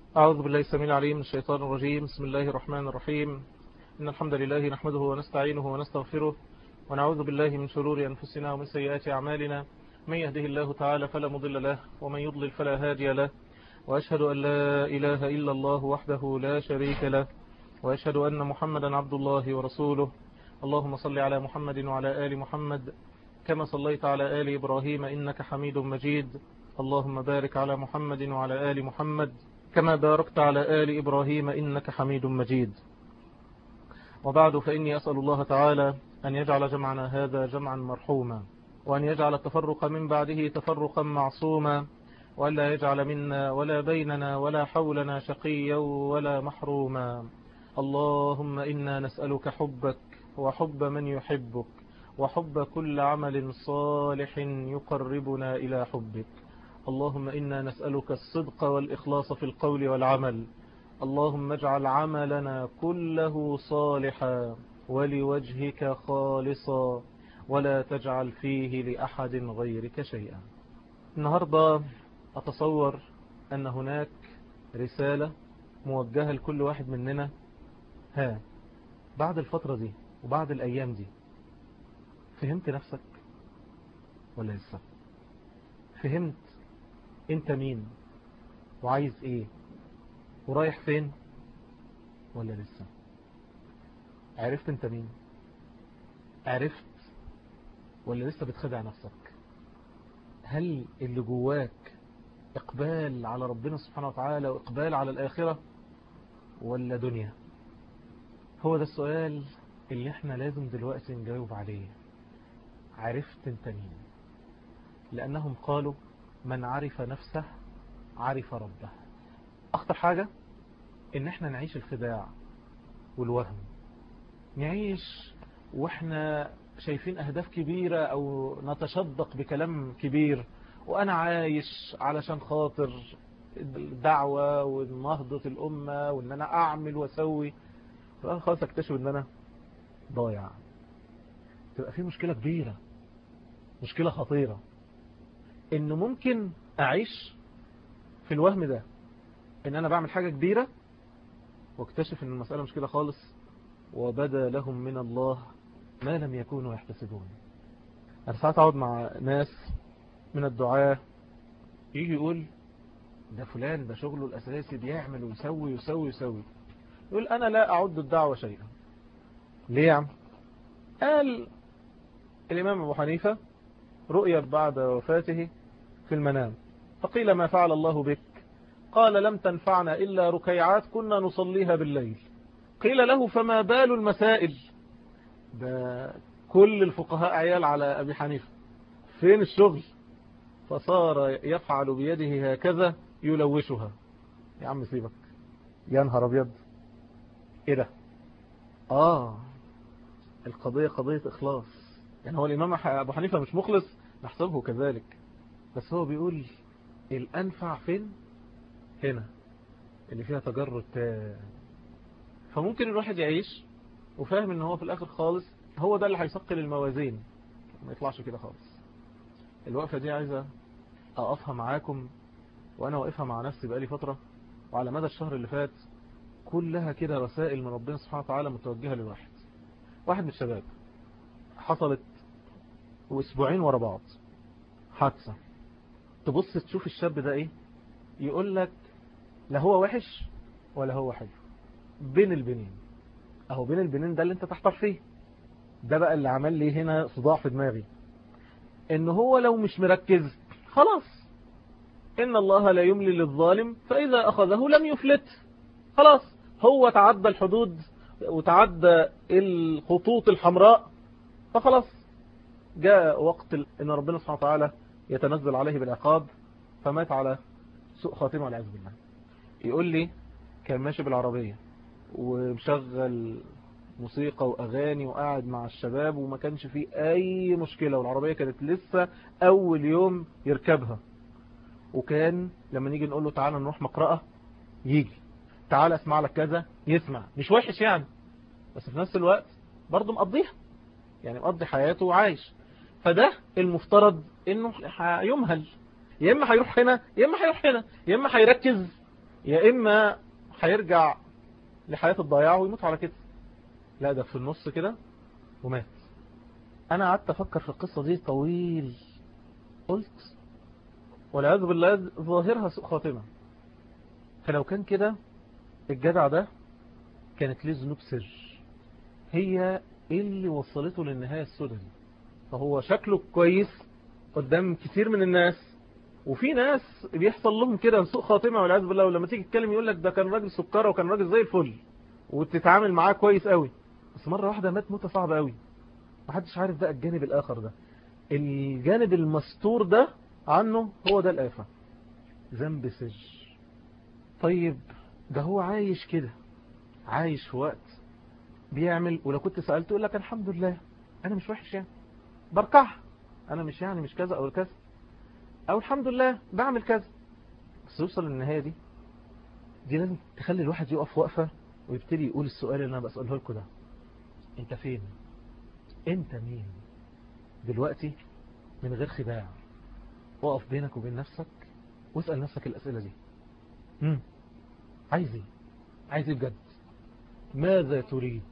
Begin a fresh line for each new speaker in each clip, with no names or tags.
أعوذ بالله السميع العليم من الشيطان الرجيم بسم الله الرحمن الرحيم إن الحمد لله نحمده ونستعينه ونستغفره ونعوذ بالله من شرور أنفسنا ومن سيئات أعمالنا من يهده الله تعالى فلا مضل له ومن يضلل فلا هادي له وأشهد أن لا إله إلا الله وحده لا شريك له وأشهد أن محمدا عبد الله ورسوله اللهم صل على محمد وعلى آل محمد كما صليت على آل إبراهيم إنك حميد مجيد اللهم بارك على محمد وعلى آل محمد كما باركت على آل إبراهيم إنك حميد مجيد وبعد فإني أسأل الله تعالى أن يجعل جمعنا هذا جمعا مرحوما وأن يجعل التفرق من بعده تفرقا معصوما وألا يجعل منا ولا بيننا ولا حولنا شقيا ولا محروما اللهم إنا نسألك حبك وحب من يحبك وحب كل عمل صالح يقربنا إلى حبك اللهم إنا نسألك الصدق والإخلاص في القول والعمل اللهم اجعل عملنا كله صالحا ولوجهك خالصا ولا تجعل فيه لأحد غيرك شيئا النهاردة أتصور أن هناك رسالة موجهة لكل واحد مننا ها بعد الفترة دي وبعد الأيام دي فهمت نفسك ولا لسه فهمت انت مين وعايز ايه ورايح فين ولا لسه عرفت انت مين عرفت ولا لسه بتخدع نفسك هل اللي جواك اقبال على ربنا سبحانه وتعالى واقبال على الاخرة ولا دنيا هو ده السؤال اللي احنا لازم دلوقتي نجاوب عليه عرفت انت مين لانهم قالوا من عرف نفسه عرف ربه اخطر حاجة ان احنا نعيش الخداع والوهم نعيش واحنا شايفين اهداف كبيرة او نتشدق بكلام كبير وانا عايش علشان خاطر الدعوة ونهضة الامة وان انا اعمل واسوي فانا خلاص اكتشف ان انا ضايع تبقى في مشكلة كبيرة مشكلة خطيرة ان ممكن اعيش في الوهم ده ان انا بعمل حاجة كبيرة واكتشف ان المسألة مش كده خالص وبدا لهم من الله ما لم يكونوا يحتسبون انا ساعات اقعد مع ناس من الدعاة يجي يقول ده فلان ده شغله الاساسي بيعمل ويسوي ويسوي ويسوي يقول انا لا اعد الدعوة شيئا ليه يا عم قال الامام ابو حنيفة رؤيا بعد وفاته في المنام فقيل ما فعل الله بك قال لم تنفعنا إلا ركيعات كنا نصليها بالليل قيل له فما بال المسائل ده كل الفقهاء عيال على أبي حنيفة فين الشغل فصار يفعل بيده هكذا يلوشها يا عم سيبك يا نهار أبيض إيه ده آه القضية قضية إخلاص يعني هو الإمام أبو حنيفة مش مخلص نحسبه كذلك بس هو بيقول الأنفع فين هنا اللي فيها تجرد تام فممكن الواحد يعيش وفاهم ان هو في الاخر خالص هو ده اللي هيثقل الموازين ما يطلعش كده خالص الوقفة دي عايزة اقفها معاكم وانا واقفها مع نفسي بقالي فترة وعلى مدى الشهر اللي فات كلها كده رسائل من ربنا سبحانه وتعالى متوجهة للواحد واحد من الشباب حصلت واسبوعين ورا بعض حادثة تبص تشوف الشاب ده ايه يقول لك لا هو وحش ولا هو حلو بين البنين اهو بين البنين ده اللي انت تحتار فيه ده بقى اللي عمل لي هنا صداع في دماغي ان هو لو مش مركز خلاص ان الله لا يملي للظالم فاذا اخذه لم يفلت خلاص هو تعدى الحدود وتعدى الخطوط الحمراء فخلاص جاء وقت ان ربنا سبحانه وتعالى يتنزل عليه بالعقاب فمات على سوء خاتمه والعياذ بالله يقول لي كان ماشي بالعربية ومشغل موسيقى وأغاني وقاعد مع الشباب وما كانش فيه أي مشكلة والعربية كانت لسه أول يوم يركبها وكان لما نيجي نقول له تعالى نروح مقرأة يجي تعالى اسمع لك كذا يسمع مش وحش يعني بس في نفس الوقت برضه مقضيها يعني مقضي حياته وعايش فده المفترض انه هيمهل يا اما هيروح هنا يا اما هيروح هنا يا اما هيركز يا إما هيرجع لحياة الضياع ويموت على كده لا ده في النص كده ومات أنا قعدت أفكر في القصة دي طويل قلت والعياذ بالله ظاهرها سوء خاتمة فلو كان كده الجدع ده كانت ليه ذنوب سر هي اللي وصلته للنهاية السوداء دي فهو شكله كويس قدام كتير من الناس وفي ناس بيحصل لهم كده سوء خاتمة والعياذ بالله ولما تيجي تتكلم يقول لك ده كان راجل سكره وكان راجل زي الفل وتتعامل معاه كويس قوي بس مرة واحدة مات موتة صعبة قوي محدش عارف بقى الجانب الآخر ده الجانب المستور ده عنه هو ده الآفة ذنب سج طيب ده هو عايش كده عايش في وقت بيعمل ولو كنت سألته يقول لك الحمد لله أنا مش وحش يعني بركع أنا مش يعني مش كذا أو كذا أو الحمد لله بعمل كذا بس يوصل للنهاية دي دي لازم تخلي الواحد يقف وقفة ويبتدي يقول السؤال اللي أنا بسأله لكم ده أنت فين أنت مين دلوقتي من غير خداع وقف بينك وبين نفسك واسأل نفسك الأسئلة دي مم. عايز ايه عايز ايه بجد ماذا تريد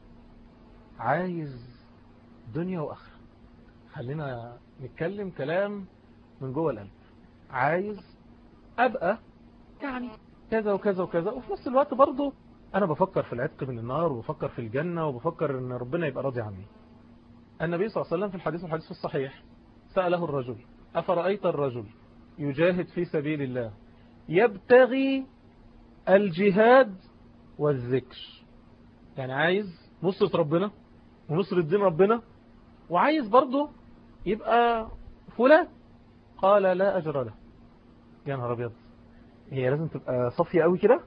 عايز دنيا وآخرة خلينا نتكلم كلام من جوه القلب عايز أبقى يعني كذا وكذا وكذا وفي نفس الوقت برضو أنا بفكر في العتق من النار وبفكر في الجنة وبفكر أن ربنا يبقى راضي عني النبي صلى الله عليه وسلم في الحديث الحديث الصحيح سأله الرجل أفرأيت الرجل يجاهد في سبيل الله يبتغي الجهاد والذكر يعني عايز نصرة ربنا ونصرة دين ربنا وعايز برضه يبقى فلان قال لا أجر له يا نهار أبيض هي لازم تبقى صافية قوي كده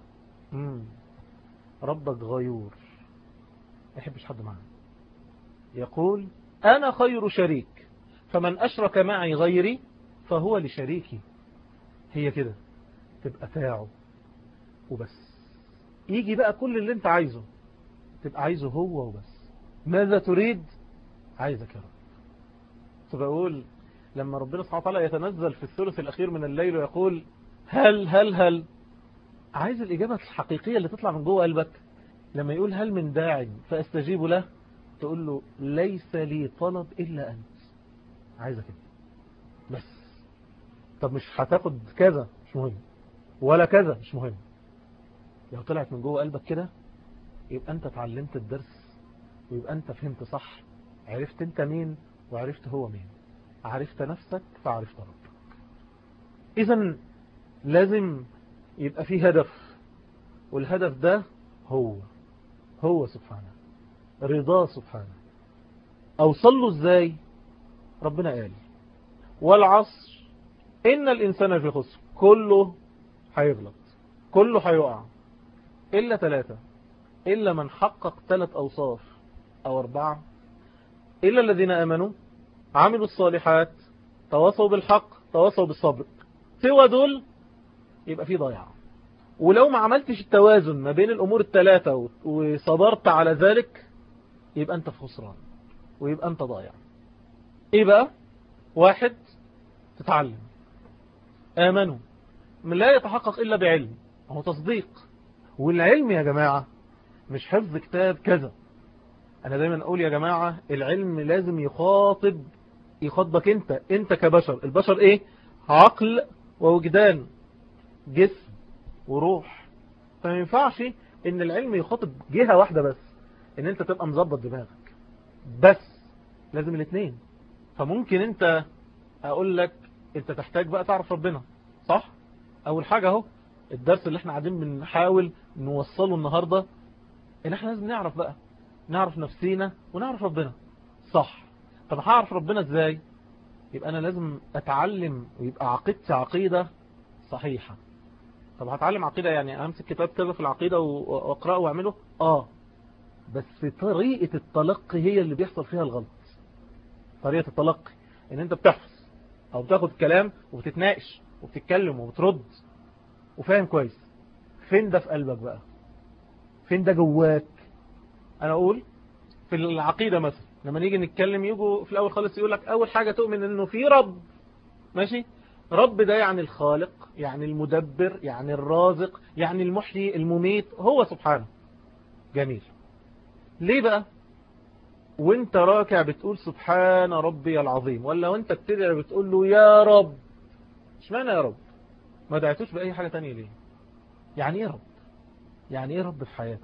ربك غيور ما يحبش حد معنا يقول أنا خير شريك فمن أشرك معي غيري فهو لشريكي هي كده تبقى تاعه وبس يجي بقى كل اللي انت عايزه تبقى عايزه هو وبس ماذا تريد عايزك يا رب فبقول لما ربنا سبحانه وتعالى يتنزل في الثلث الأخير من الليل ويقول هل هل هل عايز الإجابة الحقيقية اللي تطلع من جوه قلبك لما يقول هل من داع فأستجيب له تقول له ليس لي طلب إلا أنت عايزك انت بس طب مش هتاخد كذا مش مهم ولا كذا مش مهم لو طلعت من جوه قلبك كده يبقى انت اتعلمت الدرس ويبقى انت فهمت صح عرفت انت مين وعرفت هو مين عرفت نفسك فعرفت ربك اذا لازم يبقى في هدف والهدف ده هو هو سبحانه رضاه سبحانه اوصل له ازاي ربنا قال والعصر إن الإنسان في خسر كله هيغلط كله هيقع إلا ثلاثة إلا من حقق ثلاث أوصاف أو أربعة إلا الذين آمنوا عملوا الصالحات تواصوا بالحق تواصوا بالصبر سوى دول يبقى في ضياع ولو ما عملتش التوازن ما بين الأمور الثلاثة وصبرت على ذلك يبقى أنت في خسران ويبقى أنت ضايع إيه بقى واحد تتعلم آمنوا لا يتحقق إلا بعلم هو تصديق والعلم يا جماعة مش حفظ كتاب كذا أنا دايما أقول يا جماعة العلم لازم يخاطب يخاطبك أنت أنت كبشر البشر إيه عقل ووجدان جسم وروح فما ينفعش ان العلم يخاطب جهة واحدة بس ان انت تبقى مظبط دماغك بس لازم الاثنين فممكن انت اقول لك انت تحتاج بقى تعرف ربنا صح اول حاجة اهو الدرس اللي احنا قاعدين بنحاول نوصله النهاردة ان احنا لازم نعرف بقى نعرف نفسينا ونعرف ربنا صح طب هعرف ربنا ازاي يبقى انا لازم اتعلم ويبقى عقيدتي عقيدة صحيحة طب هتعلم عقيدة يعني امسك كتاب كذا في العقيدة واقرأه واعمله اه بس طريقة التلقي هي اللي بيحصل فيها الغلط طريقة التلقي ان انت بتحفظ او بتاخد كلام وبتتناقش وبتتكلم وبترد وفاهم كويس فين ده في قلبك بقى فين ده جواك انا اقول في العقيدة مثلا لما نيجي نتكلم يجوا في الاول خالص يقول لك اول حاجة تؤمن انه في رب ماشي رب ده يعني الخالق يعني المدبر يعني الرازق يعني المحيي المميت هو سبحانه جميل ليه بقى وانت راكع بتقول سبحان ربي العظيم ولا وانت بتدعي بتقول له يا رب اشمعنى يا رب ما دعيتوش بأي حاجة تانية ليه يعني ايه رب يعني ايه رب في حياتك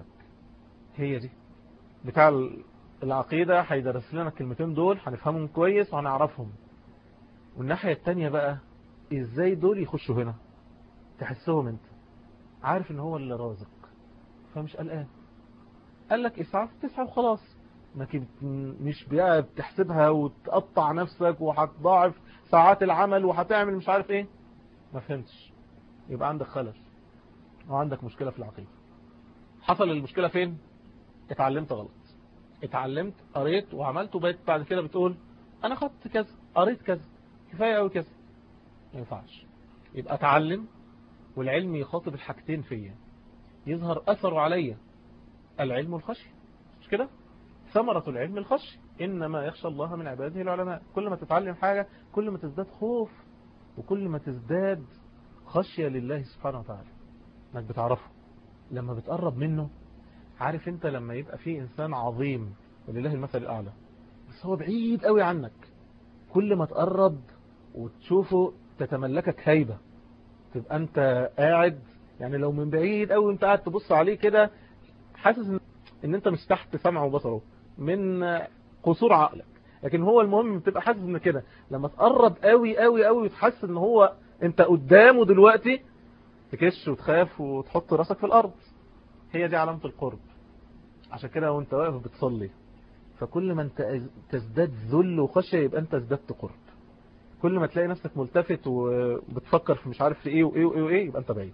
هي دي بتاع العقيدة هيدرس لنا الكلمتين دول هنفهمهم كويس وهنعرفهم والناحية التانية بقى ازاي دول يخشوا هنا تحسهم انت عارف ان هو اللي رازق فمش قلقان قال لك اسعى تسعى وخلاص لكن مش بقى بتحسبها وتقطع نفسك وهتضاعف ساعات العمل وهتعمل مش عارف ايه ما فهمتش يبقى عندك خلل وعندك مشكلة في العقيدة حصل المشكلة فين اتعلمت غلط اتعلمت قريت وعملت وبقيت بعد كده بتقول انا خدت كذا قريت كذا كفاية قوي كذا ما ينفعش يبقى اتعلم والعلم يخاطب الحاجتين فيا يظهر اثره عليا العلم الخشي مش كده ثمرة العلم الخشي إنما يخشى الله من عباده العلماء كل ما تتعلم حاجة كل ما تزداد خوف وكل ما تزداد خشية لله سبحانه وتعالى انك بتعرفه لما بتقرب منه عارف انت لما يبقى فيه انسان عظيم ولله المثل الاعلى بس هو بعيد قوي عنك كل ما تقرب وتشوفه تتملكك هيبة تبقى انت قاعد يعني لو من بعيد قوي انت قاعد تبص عليه كده حاسس ان انت مش تحت سمعه وبصره من قصور عقلك لكن هو المهم بتبقى حاسس ان كده لما تقرب قوي قوي قوي وتحس ان هو انت قدامه دلوقتي تكش وتخاف وتحط راسك في الارض هي دي علامة القرب عشان كده وانت واقف بتصلي فكل ما انت تزداد ذل وخشية يبقى انت ازددت قرب كل ما تلاقي نفسك ملتفت وبتفكر في مش عارف في ايه وايه وايه وايه يبقى انت بعيد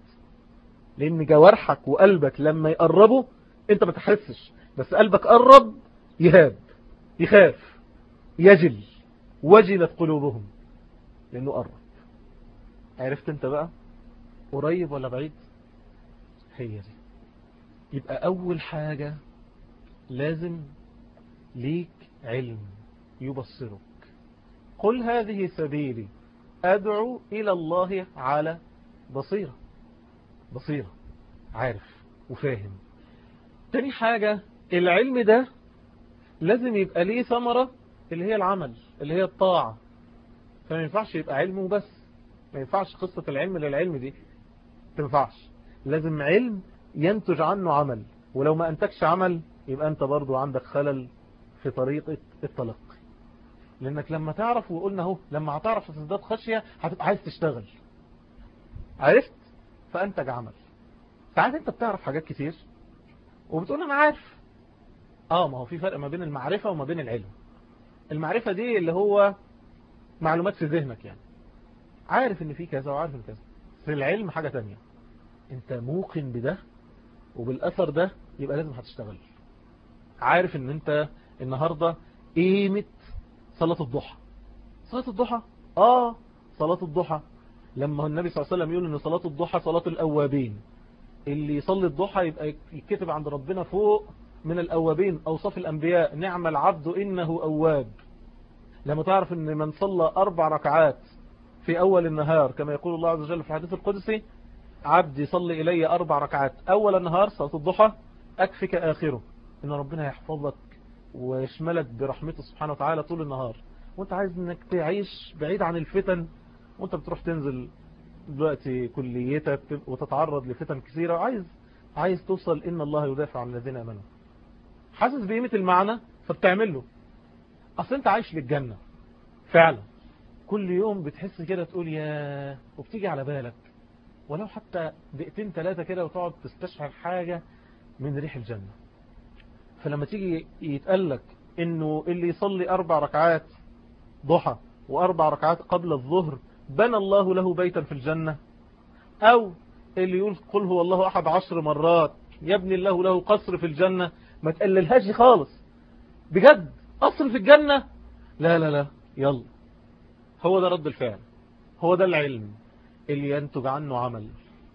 لان جوارحك وقلبك لما يقربوا انت ما تحسش بس قلبك قرب يهاب يخاف يجل وجلت قلوبهم لانه قرب عرفت انت بقى قريب ولا بعيد هي دي يبقى اول حاجة لازم ليك علم يبصرك قل هذه سبيلي ادعو الى الله على بصيرة بصيرة عارف وفاهم تاني حاجة العلم ده لازم يبقى ليه ثمرة اللي هي العمل اللي هي الطاعة فما ينفعش يبقى علم وبس ما ينفعش قصة العلم للعلم دي تنفعش لازم علم ينتج عنه عمل ولو ما أنتجش عمل يبقى أنت برضو عندك خلل في طريقة التلقي لأنك لما تعرف وقلنا اهو لما هتعرف تزداد خشية هتبقى عايز تشتغل عرفت فأنتج عمل ساعات أنت بتعرف حاجات كتير وبتقول أنا عارف آه ما هو في فرق ما بين المعرفة وما بين العلم المعرفة دي اللي هو معلومات في ذهنك يعني عارف ان في كذا وعارف ان كذا في العلم حاجة تانية انت موقن بده وبالأثر ده يبقى لازم هتشتغل عارف ان انت النهاردة قيمة صلاة الضحى صلاة الضحى اه صلاة الضحى لما النبي صلى الله عليه وسلم يقول ان صلاة الضحى صلاة الأوابين اللي يصلي الضحى يبقى يكتب عند ربنا فوق من الأوابين أوصاف الأنبياء نعم العبد إنه أواب لما تعرف ان من صلى أربع ركعات في أول النهار كما يقول الله عز وجل في الحديث القدسي عبد يصلي إلي أربع ركعات أول النهار صلاة الضحى أكفك آخره إن ربنا يحفظك ويشملك برحمته سبحانه وتعالى طول النهار وانت عايز انك تعيش بعيد عن الفتن وانت بتروح تنزل دلوقتي كليتك وتتعرض لفتن كثيرة وعايز عايز توصل إن الله يدافع عن الذين أمنوا حاسس بقيمة المعنى فبتعمل له أصل انت عايش للجنة فعلا كل يوم بتحس كده تقول يا وبتيجي على بالك ولو حتى دقيقتين ثلاثة كده وتقعد تستشعر حاجة من ريح الجنة فلما تيجي يتقالك انه اللي يصلي اربع ركعات ضحى واربع ركعات قبل الظهر بنى الله له بيتا في الجنة او اللي يقول قل هو الله احد عشر مرات يبني الله له قصر في الجنة ما تقللهاش خالص بجد قصر في الجنة لا لا لا يلا هو ده رد الفعل هو ده العلم اللي ينتج عنه عمل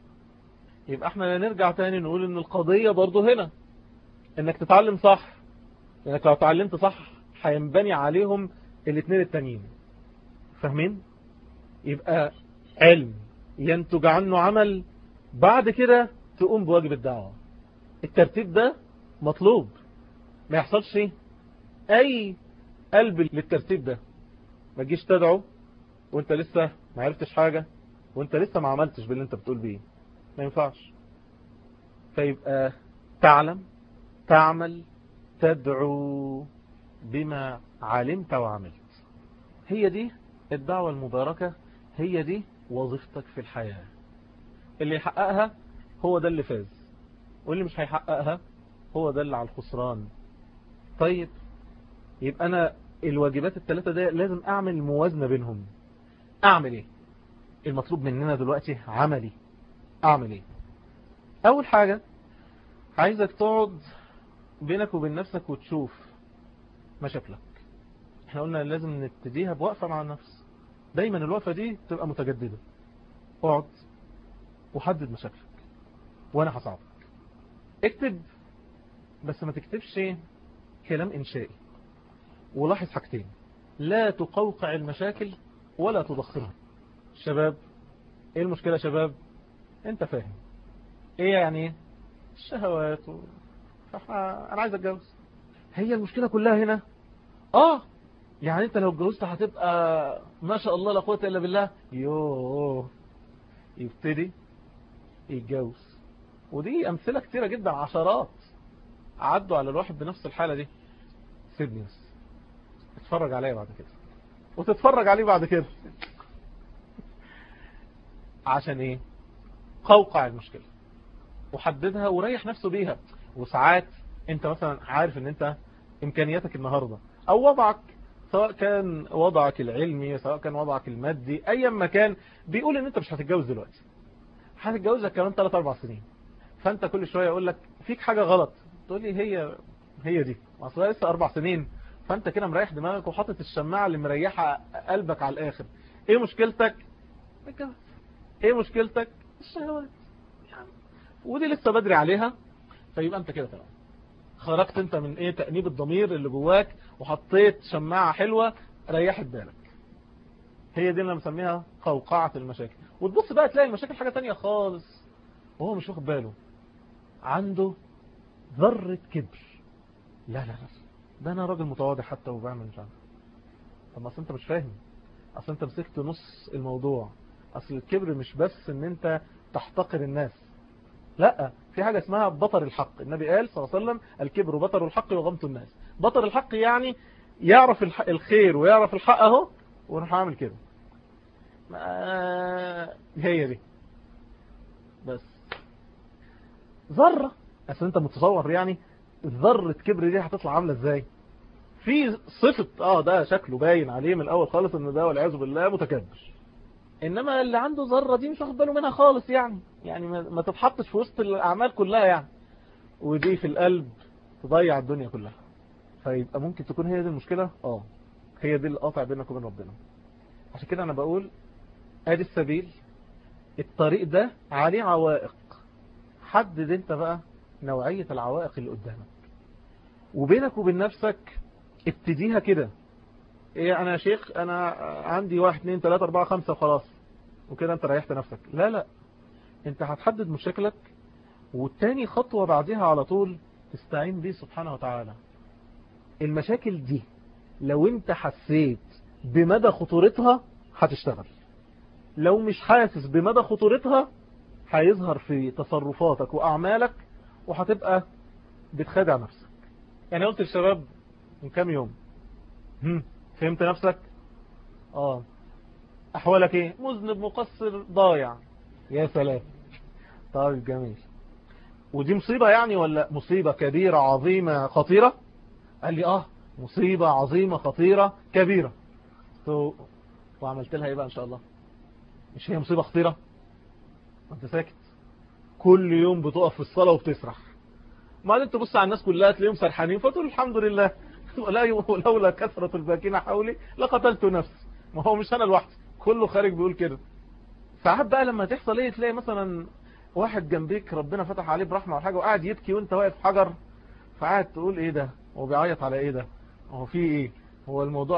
يبقى احنا نرجع تاني نقول ان القضية برضو هنا انك تتعلم صح لانك لو اتعلمت صح هينبني عليهم الاثنين التانيين فاهمين يبقى علم ينتج عنه عمل بعد كده تقوم بواجب الدعوة الترتيب ده مطلوب ما يحصلش اي قلب للترتيب ده ما تجيش تدعو وانت لسه ما عرفتش حاجة وانت لسه ما عملتش باللي انت بتقول بيه ما ينفعش فيبقى تعلم تعمل تدعو بما علمت وعملت هي دي الدعوة المباركة هي دي وظيفتك في الحياة اللي يحققها هو ده اللي فاز واللي مش هيحققها هو ده اللي على الخسران طيب يبقى أنا الواجبات الثلاثة دي لازم أعمل موازنة بينهم أعمل إيه المطلوب مننا دلوقتي عملي أعمل إيه أول حاجة عايزك تقعد بينك وبين نفسك وتشوف مشاكلك احنا قلنا لازم نبتديها بوقفة مع النفس دايما الوقفة دي تبقى متجددة اقعد وحدد مشاكلك وانا هساعدك اكتب بس ما تكتبش كلام انشائي ولاحظ حاجتين لا تقوقع المشاكل ولا تضخمها شباب ايه المشكلة يا شباب انت فاهم ايه يعني الشهوات و... انا عايز اتجوز هي المشكلة كلها هنا اه يعني انت لو اتجوزت هتبقى ما شاء الله لا قوه الا بالله يوه يبتدي يتجوز ودي امثله كتيره جدا عشرات عدوا على الواحد بنفس الحاله دي سيبني بس اتفرج عليا بعد كده وتتفرج عليه بعد كده عشان ايه قوقع المشكله وحددها وريح نفسه بيها وساعات انت مثلا عارف ان انت امكانياتك النهارده او وضعك سواء كان وضعك العلمي سواء كان وضعك المادي ايا ما كان بيقول ان انت مش هتتجوز دلوقتي هتتجوز لك كمان 3 4 سنين فانت كل شويه يقول لك فيك حاجه غلط تقول لي هي هي دي اصل لسه اربع سنين فانت كده مريح دماغك وحاطط الشماعه اللي مريحه قلبك على الاخر ايه مشكلتك الجواز ايه مشكلتك الشهوات يعني ودي لسه بدري عليها فيبقى انت كده تمام خرجت انت من ايه تأنيب الضمير اللي جواك وحطيت شماعة حلوة ريحت بالك هي دي اللي مسميها قوقعة المشاكل وتبص بقى تلاقي المشاكل حاجة تانية خالص وهو مش واخد باله عنده ذرة كبر لا لا لا ده انا راجل متواضع حتى وبعمل مش عارف طب اصل انت مش فاهم اصل انت مسكت نص الموضوع اصل الكبر مش بس ان انت تحتقر الناس لا في حاجة اسمها بطر الحق النبي قال صلى الله عليه وسلم الكبر بطر الحق وغمط الناس بطر الحق يعني يعرف الخير ويعرف الحق اهو ونروح عامل كده هي دي بس ذرة اصل انت متصور يعني ذرة كبر دي هتطلع عاملة ازاي في صفة اه ده شكله باين عليه من الاول خالص ان ده والعياذ بالله متكبر انما اللي عنده ذرة دي مش واخد باله منها خالص يعني يعني ما تتحطش في وسط الاعمال كلها يعني ودي في القلب تضيع الدنيا كلها فيبقى ممكن تكون هي دي المشكلة اه هي دي اللي قاطع بينك وبين ربنا عشان كده انا بقول ادي السبيل الطريق ده عليه عوائق حدد انت بقى نوعية العوائق اللي قدامك وبينك وبين نفسك ابتديها كده ايه انا يا شيخ انا عندي واحد اتنين تلاتة اربعة خمسة وخلاص وكده انت ريحت نفسك لا لا انت هتحدد مشاكلك والتاني خطوة بعدها على طول تستعين بيه سبحانه وتعالى المشاكل دي لو انت حسيت بمدى خطورتها هتشتغل لو مش حاسس بمدى خطورتها هيظهر في تصرفاتك وأعمالك وهتبقى بتخادع نفسك يعني قلت للشباب من كام يوم هم فهمت نفسك اه احوالك ايه مذنب مقصر ضايع يا سلام طيب جميل ودي مصيبة يعني ولا مصيبة كبيرة عظيمة خطيرة قال لي اه مصيبة عظيمة خطيرة كبيرة تو وعملت لها ايه بقى ان شاء الله مش هي مصيبة خطيرة انت ساكت كل يوم بتقف في الصلاة وبتسرح بعدين تبص على الناس كلها تلاقيهم سرحانين فتقول الحمد لله ولولا كثرة الباكين حولي لقتلت نفسي ما هو مش انا لوحدي كله خارج بيقول كده ساعات بقى لما تحصل ايه تلاقي مثلا واحد جنبيك ربنا فتح عليه برحمة او حاجة وقاعد يبكي وانت واقف حجر فقاعد تقول ايه ده هو بيعيط على ايه ده هو في ايه هو الموضوع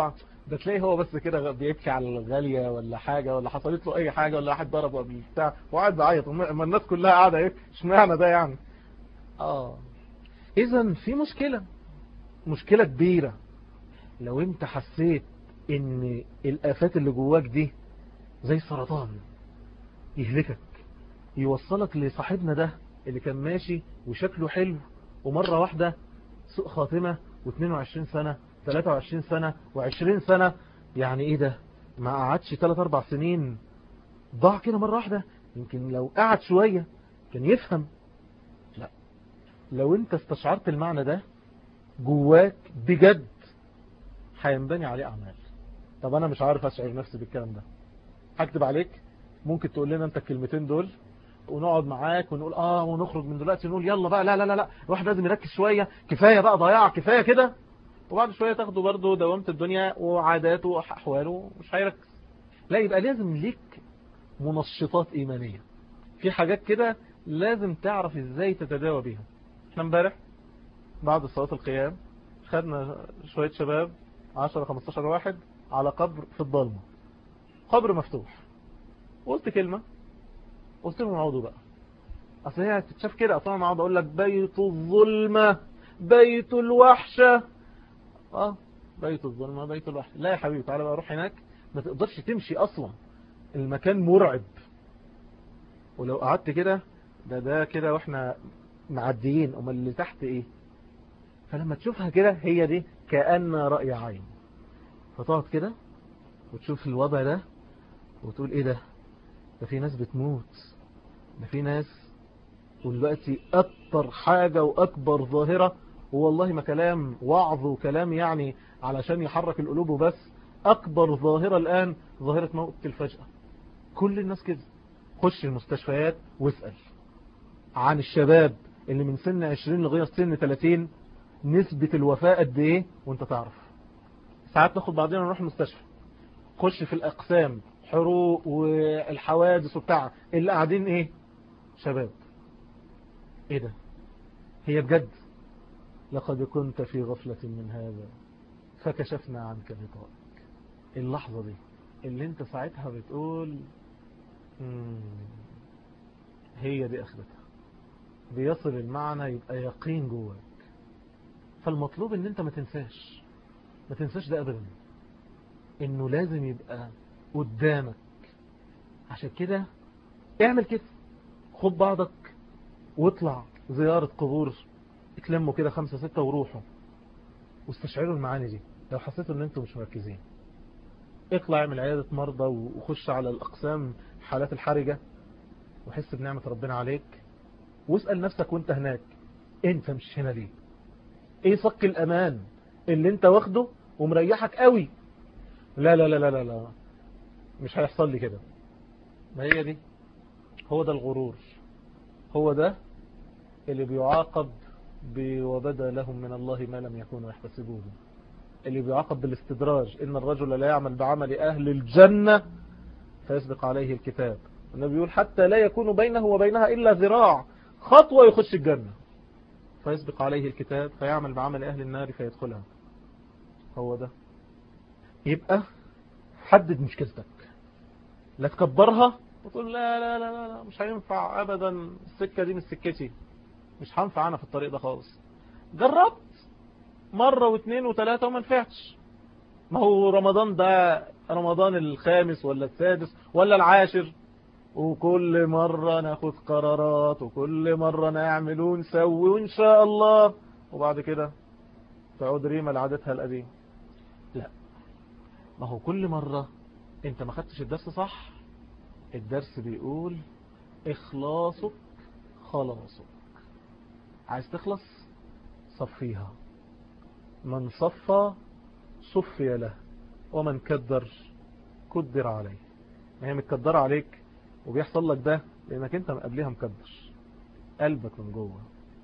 ده تلاقيه هو بس كده بيبكي على الغالية ولا حاجة ولا حصلت له اي حاجة ولا واحد ضربه قبل بتاع وقاعد بيعيط اما الناس كلها قاعدة ايه اشمعنى ده يعني اه اذا في مشكلة مشكلة كبيرة لو انت حسيت ان الافات اللي جواك دي زي سرطان يهلكك يوصلك لصاحبنا ده اللي كان ماشي وشكله حلو ومرة واحدة سوء خاتمة و22 سنة 23 سنة و20 سنة يعني ايه ده ما قعدش 3 4 سنين ضاع كده مرة واحدة يمكن لو قعد شوية كان يفهم لا لو انت استشعرت المعنى ده جواك بجد هينبني عليه اعمال طب انا مش عارف اشعر نفسي بالكلام ده هكتب عليك ممكن تقول لنا انت الكلمتين دول ونقعد معاك ونقول اه ونخرج من دلوقتي نقول يلا بقى لا لا لا لا الواحد لازم يركز شوية كفاية بقى ضياع كفاية كده وبعد شوية تاخده برضه دوامة الدنيا وعاداته وأحواله مش هيركز لا يبقى لازم ليك منشطات إيمانية في حاجات كده لازم تعرف ازاي تتداوى بيها احنا امبارح بعد صلاة القيام خدنا شوية شباب 10 15 واحد على قبر في الضلمة قبر مفتوح قلت كلمة قلت لهم اقعدوا بقى اصل هي تتشاف كده اصلا انا اقعد اقول لك بيت الظلمة بيت الوحشة اه بيت الظلمة بيت الوحشة لا يا حبيبي تعالى بقى روح هناك ما تقدرش تمشي اصلا المكان مرعب ولو قعدت كده ده ده كده واحنا معديين امال اللي تحت ايه فلما تشوفها كده هي دي كأن رأي عين فتقعد كده وتشوف الوضع ده وتقول ايه ده ده في ناس بتموت ده في ناس ودلوقتي اكتر حاجة واكبر ظاهرة والله ما كلام وعظ وكلام يعني علشان يحرك القلوب وبس اكبر ظاهرة الان ظاهرة موت الفجأة كل الناس كده خش المستشفيات واسأل عن الشباب اللي من سن 20 لغاية سن 30 نسبة الوفاة قد ايه وانت تعرف ساعات ناخد بعضنا نروح المستشفى خش في الاقسام حروق والحوادث وبتاع اللي قاعدين ايه شباب ايه ده هي بجد لقد كنت في غفلة من هذا فكشفنا عنك غطاءك اللحظة دي اللي انت ساعتها بتقول هي دي اخرتها بيصل المعنى يبقى يقين جواك فالمطلوب ان انت ما تنساش ما تنساش ده ابدا انه لازم يبقى قدامك عشان كده اعمل كده خد بعضك واطلع زيارة قبور اتلموا كده خمسة ستة وروحوا واستشعروا المعاني دي لو حسيتوا ان انتم مش مركزين اطلع اعمل عيادة مرضى وخش على الاقسام حالات الحرجة وحس بنعمة ربنا عليك واسأل نفسك وانت هناك انت مش هنا ليه ايه صك الامان اللي انت واخده ومريحك قوي لا لا لا لا لا, لا. مش هيحصل لي كده ما هي دي هو ده الغرور هو ده اللي بيعاقب وبدا لهم من الله ما لم يكونوا يحتسبوه اللي بيعاقب بالاستدراج إن الرجل لا يعمل بعمل أهل الجنة فيسبق عليه الكتاب النبي يقول حتى لا يكون بينه وبينها إلا ذراع خطوة يخش الجنة فيسبق عليه الكتاب فيعمل بعمل أهل النار فيدخلها هو ده يبقى حدد مشكلتك لا تكبرها وتقول لا لا لا لا مش هينفع أبدا السكة دي مش سكتي مش هنفع أنا في الطريق ده خالص جربت مرة واثنين وثلاثة وما نفعتش ما هو رمضان ده رمضان الخامس ولا السادس ولا العاشر وكل مرة ناخد قرارات وكل مرة نعمل ونسوي وإن شاء الله وبعد كده تعود ريما لعادتها القديم لا ما هو كل مرة انت ما خدتش الدرس صح الدرس بيقول اخلاصك خلاصك عايز تخلص صفيها من صفى صفي له ومن كدر كدر عليه ما هي متكدر عليك وبيحصل لك ده لانك انت قبلها مكدر قلبك من جوه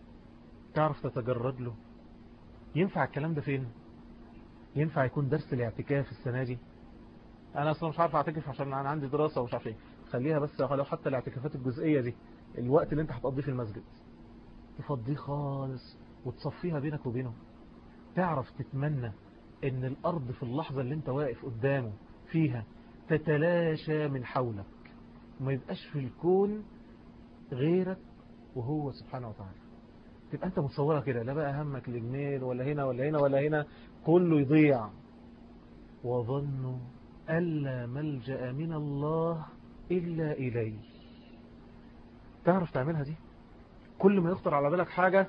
تعرف تتجرد له ينفع الكلام ده فين ينفع يكون درس الاعتكاف السنة دي انا اصلا مش عارف اعتكف عشان انا عندي دراسة ومش عارف ايه خليها بس لو حتى الاعتكافات الجزئية دي الوقت اللي انت هتقضيه في المسجد تفضيه خالص وتصفيها بينك وبينه تعرف تتمنى ان الارض في اللحظة اللي انت واقف قدامه فيها تتلاشى من حولك وما يبقاش في الكون غيرك وهو سبحانه وتعالى تبقى انت متصورة كده لا بقى همك الجنين ولا هنا ولا هنا ولا هنا كله يضيع وظنوا ألا ملجأ من الله إلا إليه تعرف تعملها دي كل ما يخطر على بالك حاجة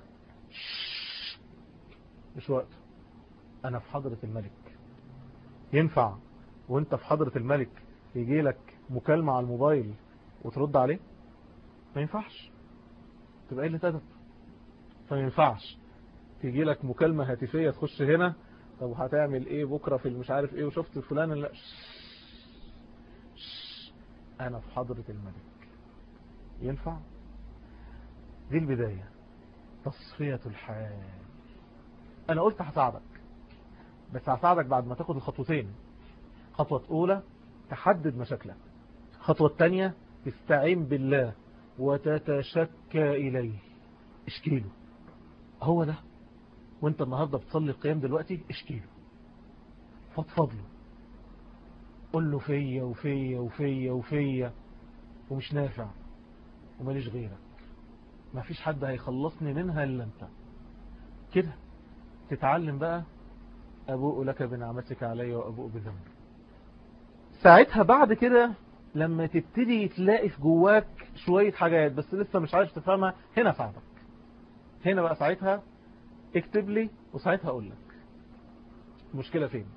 مش وقت أنا في حضرة الملك ينفع وانت في حضرة الملك يجي لك مكالمة على الموبايل وترد عليه ما ينفعش تبقى ايه اللي تدب فما ينفعش تيجي لك مكالمة هاتفية تخش هنا طب هتعمل ايه بكرة في المش عارف ايه وشفت فلان لا انا في حضرة الملك ينفع دي البداية تصفية الحال انا قلت هساعدك بس هساعدك بعد ما تاخد الخطوتين خطوة اولى تحدد مشاكلك خطوة الثانية تستعين بالله وتتشكى إليه اشكيله هو ده وانت النهاردة بتصلي القيام دلوقتي اشكيله فضفض له قول له فيا وفيا وفيا وفيا ومش نافع وماليش غيرك ما فيش حد هيخلصني منها إلا انت كده تتعلم بقى أبوء لك بنعمتك علي وأبوء بذنبي ساعتها بعد كده لما تبتدي تلاقي في جواك شوية حاجات بس لسه مش عارف تفهمها هنا ساعدك هنا بقى ساعتها اكتب لي وساعتها اقول لك المشكلة فين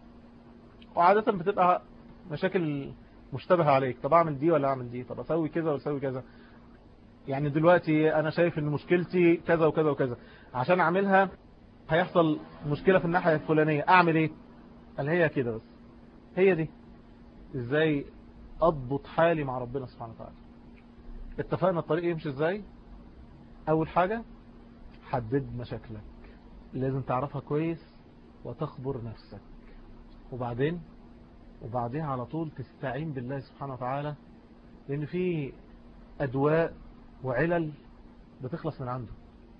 وعادة بتبقى مشاكل مشتبهة عليك طب اعمل دي ولا اعمل دي طب اسوي كذا ولا اسوي كذا يعني دلوقتي انا شايف ان مشكلتي كذا وكذا وكذا عشان اعملها هيحصل مشكلة في الناحية الفلانية اعمل ايه قال هي كده بس هي دي ازاي اضبط حالي مع ربنا سبحانه وتعالى اتفقنا الطريق يمشي ازاي اول حاجة حدد مشاكلك لازم تعرفها كويس وتخبر نفسك وبعدين وبعدين على طول تستعين بالله سبحانه وتعالى لان في ادواء وعلل بتخلص من عنده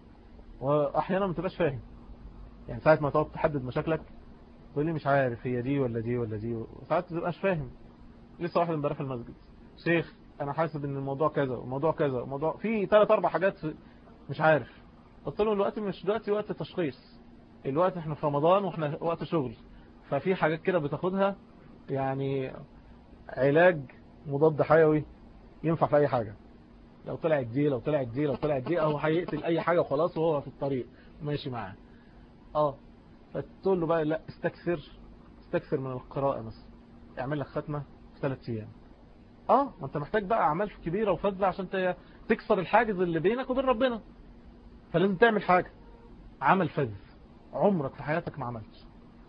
واحيانا ما تبقاش فاهم يعني ساعة ما تقعد تحدد مشاكلك تقول لي مش عارف هي دي ولا دي ولا دي وساعات ما تبقاش فاهم لسه واحد امبارح في المسجد شيخ انا حاسس ان الموضوع كذا وموضوع كذا وموضوع في ثلاث اربع حاجات مش عارف قلت له الوقت مش دلوقتي وقت تشخيص الوقت احنا في رمضان واحنا وقت شغل ففي حاجات كده بتاخدها يعني علاج مضاد حيوي ينفع في اي حاجة لو طلعت دي لو طلعت دي لو طلعت دي اهو هيقتل اي حاجة وخلاص وهو في الطريق ماشي معاه اه فتقول له بقى لا استكثر استكثر من القراءة مثلا اعمل لك ختمة في ثلاث ايام اه ما انت محتاج بقى اعمال كبيرة وفذة عشان تكسر الحاجز اللي بينك وبين ربنا فلازم تعمل حاجة عمل فذ عمرك في حياتك ما عملتش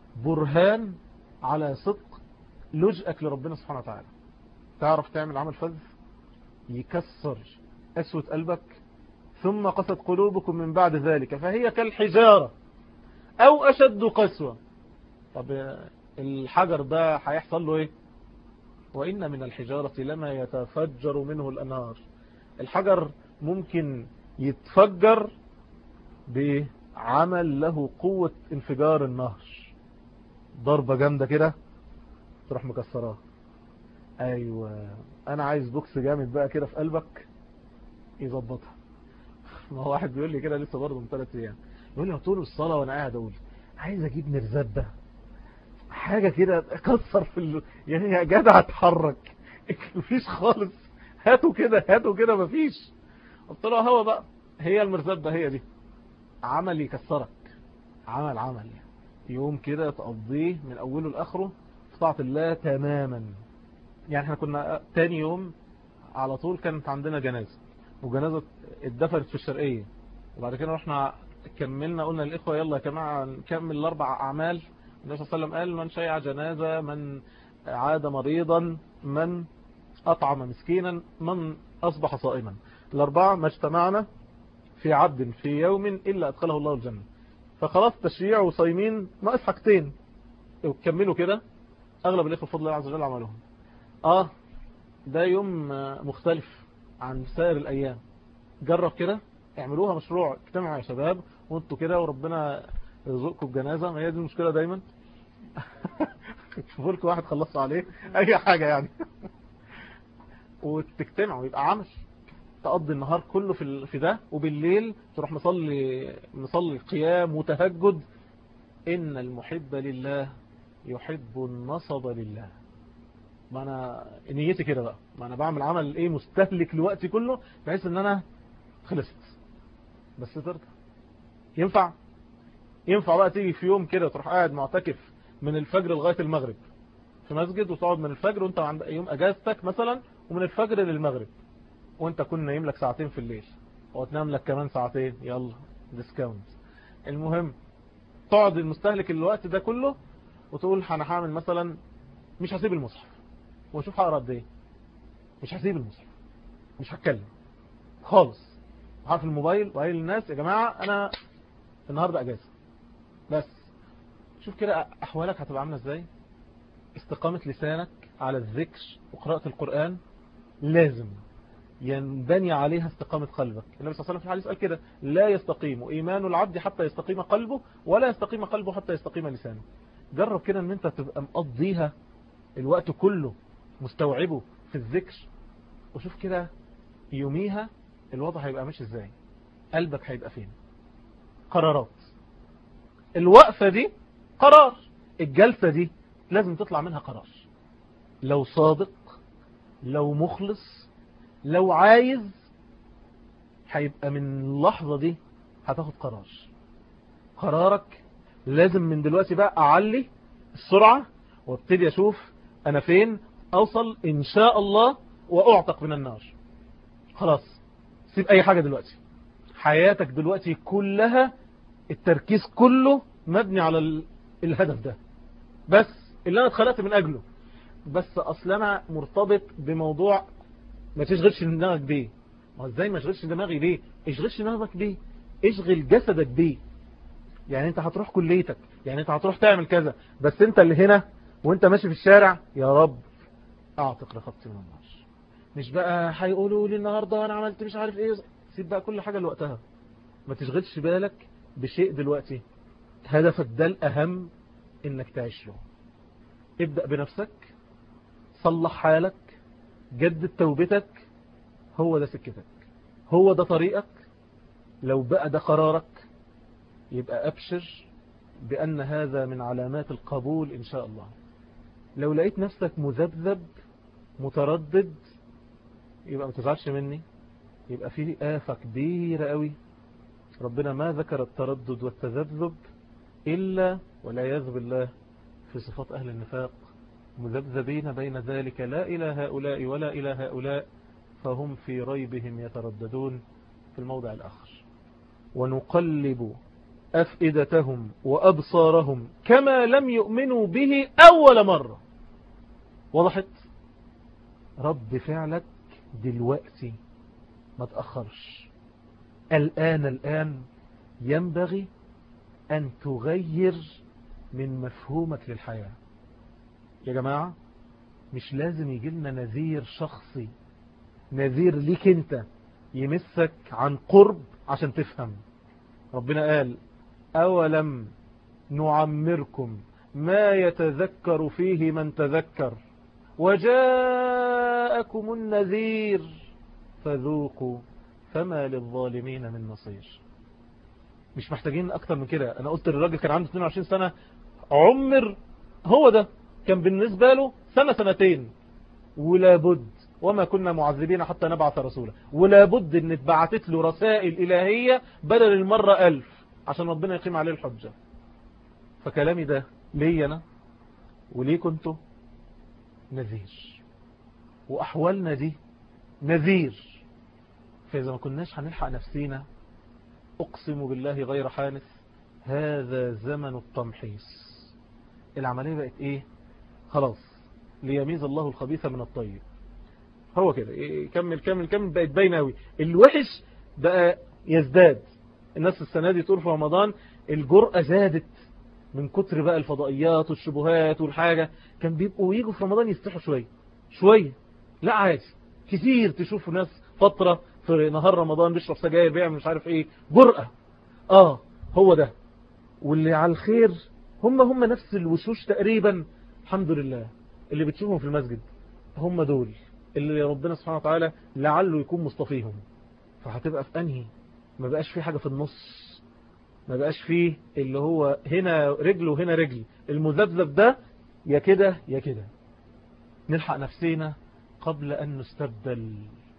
برهان على صدق لجأك لربنا سبحانه وتعالى تعرف تعمل عمل فذ يكسر أسوة قلبك ثم قست قلوبكم من بعد ذلك فهي كالحجارة أو أشد قسوة طب الحجر ده هيحصل له ايه وإن من الحجارة لما يتفجر منه الأنهار الحجر ممكن يتفجر بعمل له قوة انفجار النهر ضربة جامدة كده تروح مكسراه ايوه انا عايز بوكس جامد بقى كده في قلبك يظبطها ما هو واحد بيقول لي كده لسه برضه من ثلاث ايام يقول لي طول الصلاه وانا قاعد اقول عايز اجيب مرزبه حاجه كده اكسر في ال... يعني يا جدع اتحرك مفيش خالص هاتوا كده هاتوا كده مفيش قلت له هو بقى هي المرزبه هي دي عمل يكسرك عمل عمل يوم كده تقضيه من اوله لاخره في طاعه الله تماما يعني احنا كنا تاني يوم على طول كانت عندنا جنازة وجنازة اتدفنت في الشرقية وبعد كده رحنا كملنا قلنا للإخوة يلا يا جماعة نكمل الأربع أعمال النبي صلى الله عليه وسلم قال من شيع جنازة من عاد مريضا من أطعم مسكينا من أصبح صائما الأربعة ما اجتمعنا في عبد في يوم إلا أدخله الله الجنة فخلاص تشريع وصايمين ناقص حاجتين وكملوا كده أغلب الإخوة بفضل الله عز وجل عملهم آه ده يوم مختلف عن سائر الأيام جرب كده اعملوها مشروع اجتمعوا يا شباب وانتوا كده وربنا يرزقكم الجنازة ما هي دي المشكلة دايما شوفوا لكم واحد خلصوا عليه اي حاجة يعني وتجتمعوا يبقى عمل تقضي النهار كله في في ده وبالليل تروح مصلي مصلي قيام وتهجد إن المحب لله يحب النصب لله ما أنا نيتي كده بقى ما أنا بعمل عمل إيه مستهلك لوقتي كله بحيث إن أنا خلصت بس ترضى ينفع ينفع بقى تيجي في يوم كده تروح قاعد معتكف من الفجر لغاية المغرب في مسجد وتقعد من الفجر وانت عند يوم اجازتك مثلا ومن الفجر للمغرب وانت كنا نايم لك ساعتين في الليل وتنام لك كمان ساعتين يلا ديسكاونت المهم تقعد المستهلك الوقت ده كله وتقول انا هعمل مثلا مش هسيب المصحف واشوف هقرا قد ايه مش هسيب المصحف مش هتكلم خالص عارف الموبايل وقايل للناس يا جماعه انا النهارده اجازه بس شوف كده احوالك هتبقى عامله ازاي استقامه لسانك على الذكر وقراءه القران لازم ينبني عليها استقامة قلبك النبي صلى الله عليه وسلم في الحديث قال كده لا يستقيم إيمان العبد حتى يستقيم قلبه ولا يستقيم قلبه حتى يستقيم لسانه جرب كده ان انت تبقى مقضيها الوقت كله مستوعبه في الذكر وشوف كده يوميها الوضع هيبقى ماشي ازاي قلبك هيبقى فين قرارات الوقفة دي قرار الجلسة دي لازم تطلع منها قرار لو صادق لو مخلص لو عايز هيبقى من اللحظة دي هتاخد قرار قرارك لازم من دلوقتي بقى أعلي السرعة وابتدي أشوف أنا فين أوصل إن شاء الله وأعتق من النار خلاص سيب أي حاجة دلوقتي حياتك دلوقتي كلها التركيز كله مبني على الهدف ده بس اللي أنا اتخلقت من أجله بس أصلا أنا مرتبط بموضوع ما تشغلش دماغك بيه ما ازاي ما اشغلش دماغي بيه اشغلش دماغك بيه اشغل جسدك بيه يعني انت هتروح كليتك يعني انت هتروح تعمل كذا بس انت اللي هنا وانت ماشي في الشارع يا رب اعتق رقبتي من النار مش بقى هيقولوا لي النهارده انا عملت مش عارف ايه سيب بقى كل حاجه لوقتها ما تشغلش بالك بشيء دلوقتي هدفك ده الاهم انك تعيش له ابدأ بنفسك صلح حالك جدد توبتك هو ده سكتك هو ده طريقك لو بقى ده قرارك يبقى أبشر بأن هذا من علامات القبول إن شاء الله لو لقيت نفسك مذبذب متردد يبقى ما تزعلش مني يبقى فيه آفة كبيرة قوي ربنا ما ذكر التردد والتذبذب إلا ولا يذب الله في صفات أهل النفاق مذبذبين بين ذلك لا إلى هؤلاء ولا إلى هؤلاء فهم في ريبهم يترددون في الموضع الآخر ونقلب أفئدتهم وأبصارهم كما لم يؤمنوا به أول مرة وضحت رد فعلك دلوقتي ما تأخرش الآن الآن ينبغي أن تغير من مفهومك للحياة يا جماعة مش لازم يجي لنا نذير شخصي نذير ليك انت يمسك عن قرب عشان تفهم ربنا قال أولم نعمركم ما يتذكر فيه من تذكر وجاءكم النذير فذوقوا فما للظالمين من نصير مش محتاجين أكتر من كده أنا قلت للراجل كان عنده 22 سنة عمر هو ده كان بالنسبة له سنة سنتين ولا بد وما كنا معذبين حتى نبعث رسولا ولا بد ان اتبعتت له رسائل إلهية بدل المرة ألف عشان ربنا يقيم عليه الحجة فكلامي ده لي أنا وليه كنتوا نذير وأحوالنا دي نذير فإذا ما كناش هنلحق نفسينا أقسم بالله غير حانث هذا زمن التمحيص العملية بقت إيه خلاص ليميز الله الخبيث من الطيب هو كده كمل كمل كمل بقت باينه قوي الوحش بقى يزداد الناس السنة دي تقول في رمضان الجرأة زادت من كتر بقى الفضائيات والشبهات والحاجة كان بيبقوا يجوا في رمضان يستحوا شوية شوية لا عادي كتير تشوفوا ناس فترة في نهار رمضان بيشرب سجاير بيعمل مش عارف ايه جرأة اه هو ده واللي على الخير هم هم نفس الوشوش تقريبا الحمد لله اللي بتشوفهم في المسجد هم دول اللي ربنا سبحانه وتعالى لعله يكون مصطفيهم فهتبقى في أنهي ما بقاش في حاجة في النص ما بقاش فيه اللي هو هنا رجل وهنا رجل المذبذب ده يا كده يا كده نلحق نفسينا قبل أن نستبدل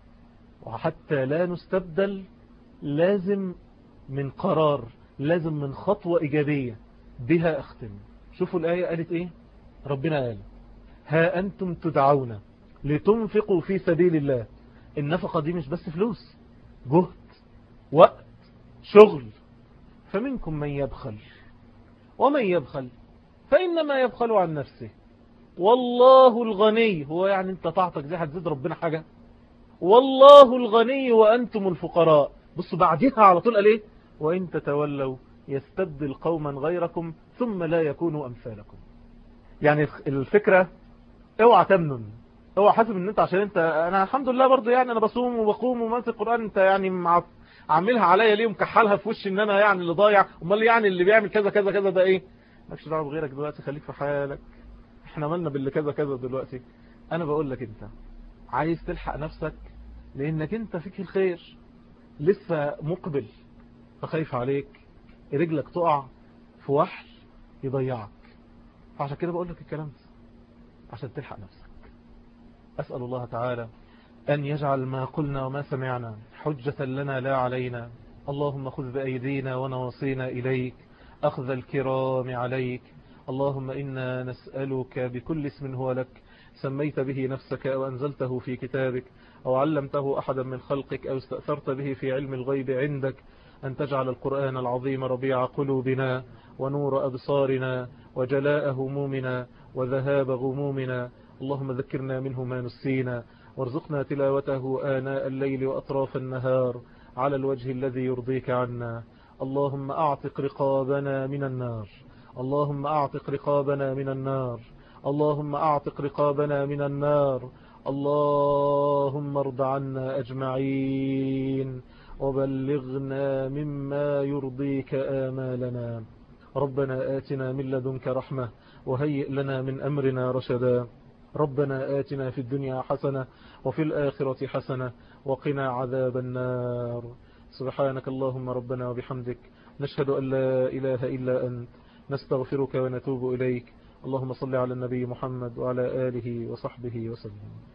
وحتى لا نستبدل لازم من قرار لازم من خطوة إيجابية بها أختم شوفوا الآية قالت إيه ربنا قال ها أنتم تدعون لتنفقوا في سبيل الله النفقة دي مش بس فلوس جهد وقت شغل فمنكم من يبخل ومن يبخل فإنما يبخل عن نفسه والله الغني هو يعني انت طاعتك دي هتزيد ربنا حاجة والله الغني وأنتم الفقراء بصوا بعدها على طول قال ايه وإن تتولوا يستبدل قوما غيركم ثم لا يكونوا أمثالكم يعني الفكرة اوعى تمنن اوعى حاسب ان انت عشان انت انا الحمد لله برضو يعني انا بصوم وبقوم ومنسي القرآن انت يعني مع عاملها عليا ليه ومكحلها في وشي ان انا يعني اللي ضايع امال يعني اللي بيعمل كذا كذا كذا ده ايه مالكش دعوه بغيرك دلوقتي خليك في حالك احنا مالنا باللي كذا كذا دلوقتي انا بقول لك انت عايز تلحق نفسك لانك انت فيك الخير لسه مقبل فخايف عليك رجلك تقع في وحل يضيعك فعشان كده بقول لك الكلام ده عشان تلحق نفسك أسأل الله تعالى أن يجعل ما قلنا وما سمعنا حجة لنا لا علينا اللهم خذ بأيدينا ونواصينا إليك أخذ الكرام عليك اللهم إنا نسألك بكل اسم هو لك سميت به نفسك أو أنزلته في كتابك أو علمته أحدا من خلقك أو استأثرت به في علم الغيب عندك أن تجعل القرآن العظيم ربيع قلوبنا ونور أبصارنا وجلاء همومنا وذهاب غمومنا اللهم ذكرنا منه ما نسينا وارزقنا تلاوته آناء الليل وأطراف النهار على الوجه الذي يرضيك عنا اللهم أعتق رقابنا من النار اللهم أعتق رقابنا من النار اللهم أعتق رقابنا من النار اللهم ارض عنا أجمعين وبلغنا مما يرضيك آمالنا ربنا آتنا من لدنك رحمة وهيئ لنا من أمرنا رشدا ربنا آتنا في الدنيا حسنة وفي الآخرة حسنة وقنا عذاب النار سبحانك اللهم ربنا وبحمدك نشهد أن لا إله إلا أنت نستغفرك ونتوب إليك اللهم صل على النبي محمد وعلى آله وصحبه وسلم